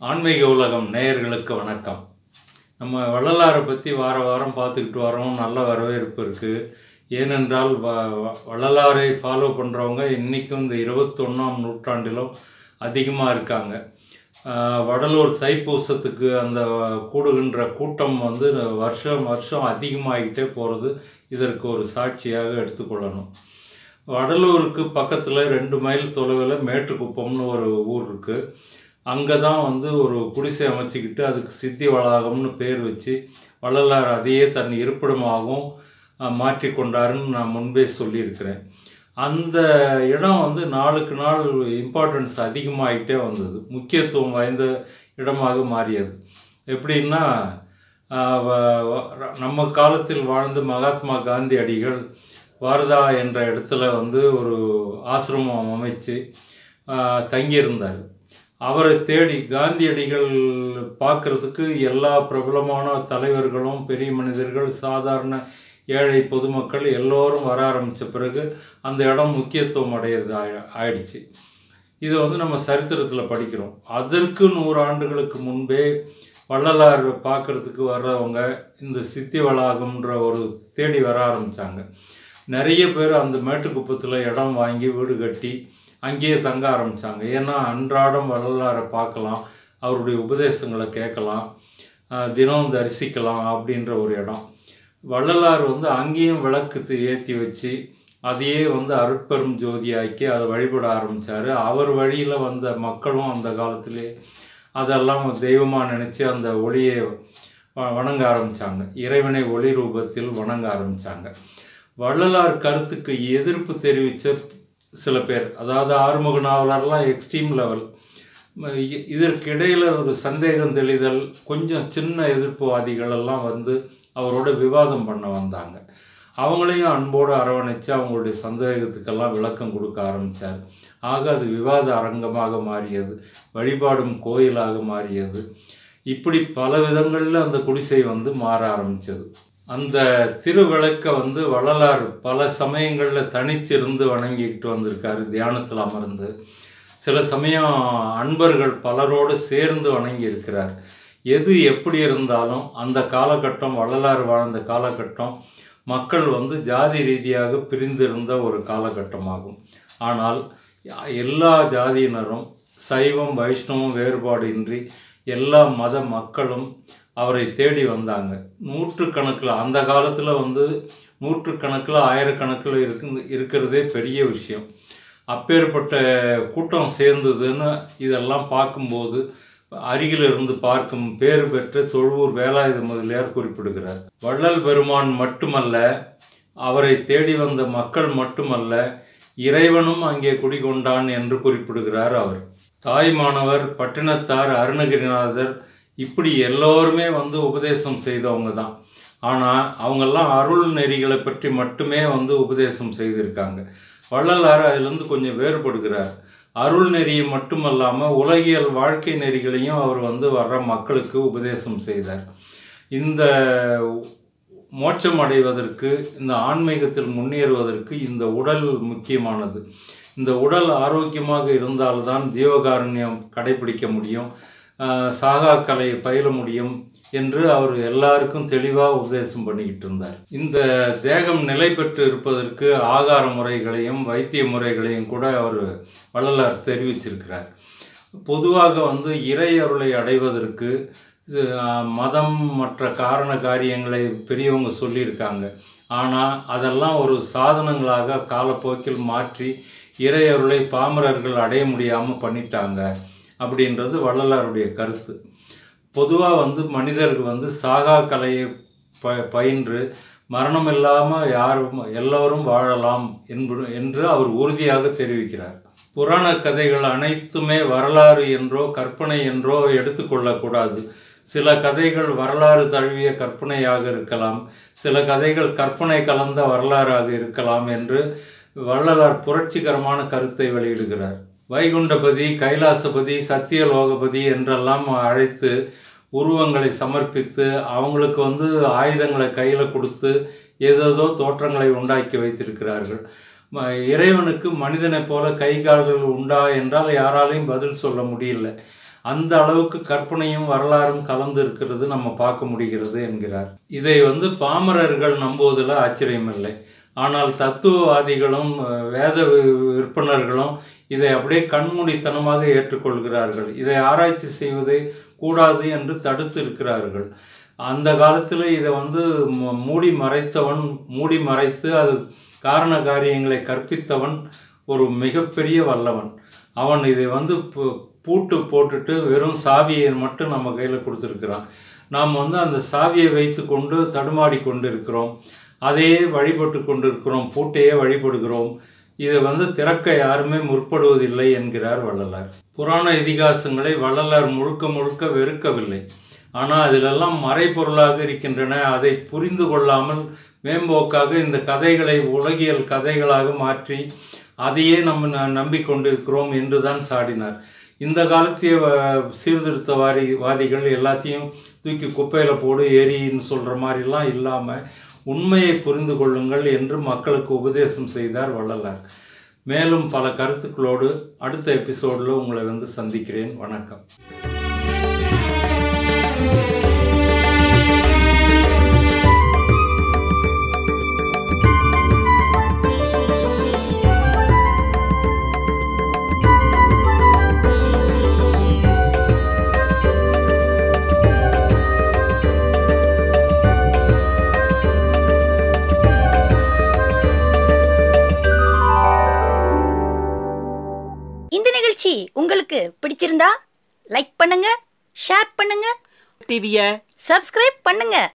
ஆன்மீக உலகம் நேயர்களுக்கு வணக்கம் நம்ம வள்ளலாரை பற்றி வார வாரம் பார்த்துக்கிட்டு வரோம் நல்ல வரவேற்பு இருக்குது ஏனென்றால் வ வ- வள்ளலாரை ஃபாலோ பண்ணுறவங்க இன்றைக்கும் இந்த இருபத்தொன்னாம் நூற்றாண்டிலும் அதிகமாக இருக்காங்க ஆஹ் வடலூர் தைப்பூசத்துக்கு அந்த கூடுகின்ற கூட்டம் வந்து வருஷம் வருஷம் அதிகமாகிட்டே போகிறது இதற்கு ஒரு சாட்சியாக எடுத்துக்கொள்ளணும் வடலூருக்கு பக்கத்தில் ரெண்டு மைல் தொலைவில் மேட்டுக்குப்பம்னு ஒரு ஊர் இருக்குது அங்கே தான் வந்து ஒரு குடிசை அமைச்சிக்கிட்டு அதுக்கு சித்தி வளாகம்னு பேர் வச்சு வள்ளலார் அதையே தன் இருப்பிடமாகவும் அஹ், மாற்றிக் கொண்டாருன்னு நான் முன்பே சொல்லியிருக்கிறேன் அந்த இடம் வந்து நாளுக்கு நாள் இம்பார்ட்டன்ஸ் அதிகமாகிட்டே வந்தது முக்கியத்துவம் வாய்ந்த இடமாக மாறியது எப்படின்னா ஆஹ், வ- வ- நம்ம காலத்தில் வாழ்ந்த மகாத்மா காந்தி அடிகள் வாரதா என்ற இடத்துல வந்து ஒரு ஆசிரமம் அமைச்சு ஆஹ், தங்கியிருந்தார் அவரை தேடி காந்தியடிகள் பார்க்கறதுக்கு எல்லா பிரபலமான தலைவர்களும் பெரிய மனிதர்கள் சாதாரண ஏழை பொதுமக்கள் எல்லோரும் வர ஆரம்பித்த பிறகு அந்த இடம் முக்கியத்துவம் அடையிறது ஆயி- ஆயிடுச்சு இதை வந்து நம்ம சரித்திரத்தில் படிக்கிறோம் அதற்கு நூறு ஆண்டுகளுக்கு முன்பே வள்ளலார் பார்க்கறதுக்கு வர்றவங்க இந்த சித்தி வளாகம்ன்ற ஒரு தேடி வர ஆரம்பித்தாங்க நிறைய பேர் அந்த மேட்டுக்குப்பத்தில் இடம் வாங்கி வீடு கட்டி அங்கேயே தங்க ஆரம்பித்தாங்க ஏன்னா அன்றாடம் வள்ளலாரை பார்க்கலாம் அவருடைய உபதேசங்களை கேட்கலாம் ஆஹ் தினம் தரிசிக்கலாம் அப்படின்ற ஒரு இடம் வள்ளலார் வந்து அங்கேயும் விளக்கு ஏற்றி வச்சு அதையே வந்து அருட்பெரும் ஜோதியாக்கி அதை வழிபட ஆரம்பித்தார் அவர் வழியில் வந்த மக்களும் அந்த காலத்திலே அதெல்லாம் தெய்வமாக நினச்சி அந்த ஒளியை வ- வணங்க ஆரம்பித்தாங்க இறைவனை ஒளி ரூபத்தில் வணங்க ஆரம்பித்தாங்க வள்ளலார் கருத்துக்கு எதிர்ப்பு தெரிவித்த சில பேர் அதாவது ஆறுமுக நாவலர்லாம் எக்ஸ்ட்ரீம் லெவல் இதற்கு இடையில ஒரு சந்தேகம் தெளிதல் கொஞ்சம் சின்ன எதிர்ப்புவாதிகள் எல்லாம் வந்து அவரோட விவாதம் பண்ண வந்தாங்க அவங்களையும் அன்போடு அரவணைச்சு அவங்களுடைய சந்தேகத்துக்கெல்லாம் விளக்கம் கொடுக்க ஆரம்பித்தார் ஆக அது விவாத அரங்கமாக மாறியது வழிபாடும் கோயிலாக மாறியது இப்படி பல விதங்களில் அந்த குடிசை வந்து மாற ஆரம்பிச்சது அந்த திருவிளக்கை வந்து வள்ளலார் பல சமயங்களில் தனிச்சிருந்து வணங்கிக்கிட்டு வந்திருக்காரு தியானத்தில் அமர்ந்து சில சமயம் அன்பர்கள் பலரோடு சேர்ந்து வணங்கி இருக்கிறார் எது எப்படி இருந்தாலும் அந்த காலகட்டம் வள்ளலார் வாழ்ந்த காலகட்டம் மக்கள் வந்து ஜாதி ரீதியாக பிரிந்திருந்த ஒரு காலகட்டமாகும் ஆனால் எல்லா ஜாதியினரும் சைவம் வைஷ்ணவம் வேறுபாடு இன்றி எல்லா மத மக்களும் அவரை தேடி வந்தாங்க நூற்றுக்கணக்கில் அந்த காலத்தில் வந்து நூற்றுக்கணக்கில் ஆயிரக்கணக்கில் இருக்கு இருக்கிறதே பெரிய விஷயம் அப்பேற்பட்ட கூட்டம் சேர்ந்ததுன்னு இதெல்லாம் பார்க்கும்போது அருகில் இருந்து பார்க்கும் பேறு பெற்ற தொழுவூர் வேலாயுத முதலியார் குறிப்பிடுகிறார் வள்ளல் பெருமான் மட்டுமல்ல அவரை தேடி வந்த மக்கள் மட்டுமல்ல இறைவனும் அங்கே குடிகொண்டான் என்று குறிப்பிடுகிறார் அவர் தாய்மானவர் பட்டினத்தார் அருணகிரிநாதர் இப்படி எல்லோருமே வந்து உபதேசம் செய்தவங்க தான் ஆனால் அவங்கெல்லாம் அருள் நெறிகளை பற்றி மட்டுமே வந்து உபதேசம் செய்திருக்காங்க வள்ளலார் அதிலிருந்து கொஞ்சம் வேறுபடுகிறார் அருள் நெறியை மட்டுமல்லாமல் உலகியல் வாழ்க்கை நெறிகளையும் அவர் வந்து வர்ற மக்களுக்கு உபதேசம் செய்தார் இந்த மோட்சம் அடைவதற்கு இந்த ஆன்மீகத்தில் முன்னேறுவதற்கு இந்த உடல் முக்கியமானது இந்த உடல் ஆரோக்கியமாக இருந்தால்தான் ஜீவகாருண்யம் கடைபிடிக்க முடியும் ஆஹ் சாகா கலையை பயில முடியும் என்று அவர் எல்லாருக்கும் தெளிவாக உபதேசம் பண்ணிக்கிட்டு இருந்தார் இந்த தேகம் நிலை பெற்று இருப்பதற்கு ஆகார முறைகளையும் வைத்திய முறைகளையும் கூட அவர் வள்ளலார் தெரிவிச்சிருக்கிறார் பொதுவாக வந்து இறை அருளை அடைவதற்கு அஹ், மதம் மற்ற காரண காரியங்களை பெரியவங்க சொல்லியிருக்காங்க ஆனால் அதெல்லாம் ஒரு சாதனங்களாக காலப்போக்கில் மாற்றி இறை அருளை பாமரர்கள் அடைய முடியாமல் பண்ணிட்டாங்க அப்படின்றது வள்ளலாருடைய கருத்து பொதுவாக வந்து மனிதர்கள் வந்து சாகா கலையை ப பயின்று மரணம் இல்லாமல் யாரும் எல்லோரும் வாழலாம் என்பது என்று அவர் உறுதியாக தெரிவிக்கிறார் புராண கதைகள் அனைத்துமே வரலாறு என்றோ கற்பனை என்றோ எடுத்துக்கொள்ளக்கூடாது சில கதைகள் வரலாறு தழுவிய கற்பனையாக இருக்கலாம் சில கதைகள் கற்பனை கலந்த வரலாறாக இருக்கலாம் என்று வள்ளலார் புரட்சிகரமான கருத்தை வெளியிடுகிறார் வைகுண்டபதி கைலாசபதி சத்தியலோகபதி என்றெல்லாம் அழைத்து உருவங்களை சமர்ப்பித்து அவங்களுக்கு வந்து ஆயுதங்களை கையில் கொடுத்து ஏதேதோ தோற்றங்களை உண்டாக்கி வைத்திருக்கிறார்கள் ம- இறைவனுக்கு மனிதனைப் போல கை கால்கள் உண்டா என்றால் யாராலையும் பதில் சொல்ல முடியல அந்த அளவுக்கு கற்பனையும் வரலாறும் கலந்து இருக்கிறது நம்ம பார்க்க முடிகிறது என்கிறார் இதை வந்து பாமரர்கள் நம்புவதில் ஆச்சரியமில்லை ஆனால் தத்துவவாதிகளும் அஹ், வேத வி- விற்பனர்களும் இதை அப்படியே கண்மூடித்தனமாக ஏற்றுக்கொள்கிறார்கள் இதை ஆராய்ச்சி செய்வதே கூடாது என்று தடுத்து இருக்கிறார்கள் அந்த காலத்தில் இதை வந்து ம- மூடி மறைத்தவன் மூடி மறைத்து அது காரண காரியங்களை கற்பித்தவன் ஒரு மிகப்பெரிய வல்லவன் அவன் இதை வந்து பு- பூட்டு போட்டுட்டு வெறும் சாவியை மட்டும் நம்ம கையில் கொடுத்துருக்கிறான் நாம் வந்து அந்த சாவியை வைத்து கொண்டு தடுமாடி கொண்டு இருக்கிறோம் அதையே வழிபட்டு கொண்டிருக்கிறோம் பூட்டையே வழிபடுகிறோம் இதை வந்து திறக்க யாருமே முற்படுவதில்லை என்கிறார் வள்ளலார் புராண இதிகாசங்களை வள்ளலார் முழுக்க முழுக்க வெறுக்கவில்லை ஆனால் அதிலெல்லாம் மறைபொருளாக இருக்கின்றன அதை புரிந்து கொள்ளாமல் மேம்போக்காக இந்த கதைகளை உலகியல் கதைகளாக மாற்றி அதையே நம்ம ந- நம்பிக்கொண்டிருக்கிறோம் என்று தான் சாடினார் இந்த காலத்திய வ- சீர்திருத்தவாதி வாதிகள் எல்லாத்தையும் தூக்கி குப்பையில் போடு எரின்னு சொல்கிற மாதிரிலாம் இல்லாமல் உண்மையை புரிந்து கொள்ளுங்கள் என்று மக்களுக்கு உபதேசம் செய்தார் வள்ளலார் மேலும் பல கருத்துக்களோடு அடுத்த எபிசோடில் உங்களை வந்து சந்திக்கிறேன் வணக்கம் இந்த நிகழ்ச்சி உங்களுக்கு பிடிச்சிருந்தா லைக் பண்ணுங்க ஷேர் பண்ணுங்க டிவியை சப்ஸ்கிரைப் பண்ணுங்க